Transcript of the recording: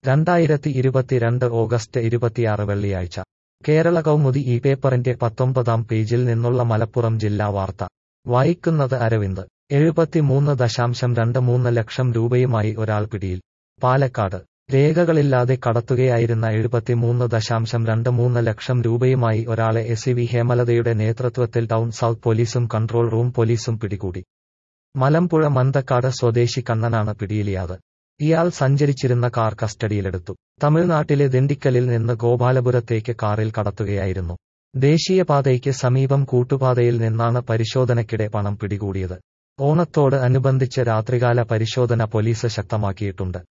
രണ്ടായിരത്തി ഇരുപത്തിരണ്ട് ഓഗസ്റ്റ് ഇരുപത്തിയാറ് വെള്ളിയാഴ്ച കേരള കൗമുദി ഈ പേപ്പറിന്റെ പത്തൊമ്പതാം പേജിൽ നിന്നുള്ള മലപ്പുറം ജില്ലാ വാർത്ത വായിക്കുന്നത് അരവിന്ദ് എഴുപത്തിമൂന്ന് ദശാംശം രണ്ട് മൂന്ന് ലക്ഷം രൂപയുമായി ഒരാൾ പിടിയിൽ പാലക്കാട് രേഖകളില്ലാതെ കടത്തുകയായിരുന്ന എഴുപത്തിമൂന്ന് ദശാംശം രണ്ട് മൂന്ന് ലക്ഷം രൂപയുമായി ഒരാളെ എസ് വി ഹേമലതയുടെ നേതൃത്വത്തിൽ ടൗൺ സൗത്ത് പോലീസും കൺട്രോൾ റൂം പോലീസും പിടികൂടി മലമ്പുഴ മന്തക്കാട് സ്വദേശി കണ്ണനാണ് പിടിയിലിയാത് ഇയാൾ സഞ്ചരിച്ചിരുന്ന കാർ കസ്റ്റഡിയിലെടുത്തു തമിഴ്നാട്ടിലെ ദിണ്ടിക്കലിൽ നിന്ന് ഗോപാലപുരത്തേക്ക് കാറിൽ കടത്തുകയായിരുന്നു ദേശീയപാതയ്ക്ക് സമീപം കൂട്ടുപാതയിൽ നിന്നാണ് പരിശോധനയ്ക്കിടെ പണം പിടികൂടിയത് ഓണത്തോട് അനുബന്ധിച്ച് രാത്രികാല പരിശോധന പോലീസ് ശക്തമാക്കിയിട്ടുണ്ട്